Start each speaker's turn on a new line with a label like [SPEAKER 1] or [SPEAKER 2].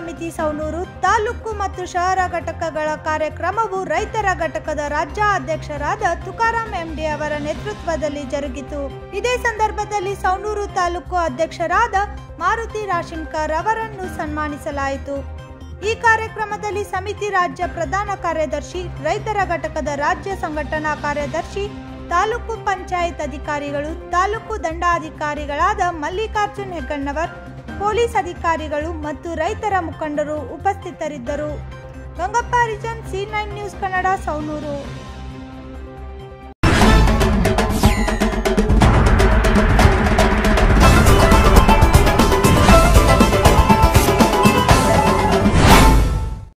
[SPEAKER 1] ಸಮಿತಿ ಸೌನೂರು ತಾಲೂಕು ಮತ್ತು ಶಹರ ಘಟಕಗಳ ಕಾರ್ಯಕ್ರಮವು ರೈತರ ಘಟಕದ ರಾಜ್ಯ ಅಧ್ಯಕ್ಷರಾದ ತುಕಾರಾಂ ಎಂಡಿ ಅವರ ನೇತೃತ್ವದಲ್ಲಿ ಜರುಗಿತು ಇದೇ ಸಂದರ್ಭದಲ್ಲಿ ಸೌನೂರು ತಾಲೂಕು ಅಧ್ಯಕ್ಷರಾದ ಮಾರುತಿ ರಾಶಿಂಕರ್ ಅವರನ್ನು ಸನ್ಮಾನಿಸಲಾಯಿತು ಈ ಕಾರ್ಯಕ್ರಮದಲ್ಲಿ ಸಮಿತಿ ರಾಜ್ಯ ಪ್ರಧಾನ ಕಾರ್ಯದರ್ಶಿ ರೈತರ ಘಟಕದ ರಾಜ್ಯ ಸಂಘಟನಾ ಕಾರ್ಯದರ್ಶಿ ತಾಲೂಕು ಪಂಚಾಯತ್ ಅಧಿಕಾರಿಗಳು ತಾಲೂಕು ದಂಡಾಧಿಕಾರಿಗಳಾದ ಮಲ್ಲಿಕಾರ್ಜುನ್ ಹೆಗ್ಗಣ್ಣವರ್ ಪೊಲೀಸ್ ಅಧಿಕಾರಿಗಳು ಮತ್ತು ರೈತರ ಮುಖಂಡರು ಉಪಸ್ಥಿತರಿದ್ದರು Gangappa Harijan C nine news Kannada ಸೌನೂರು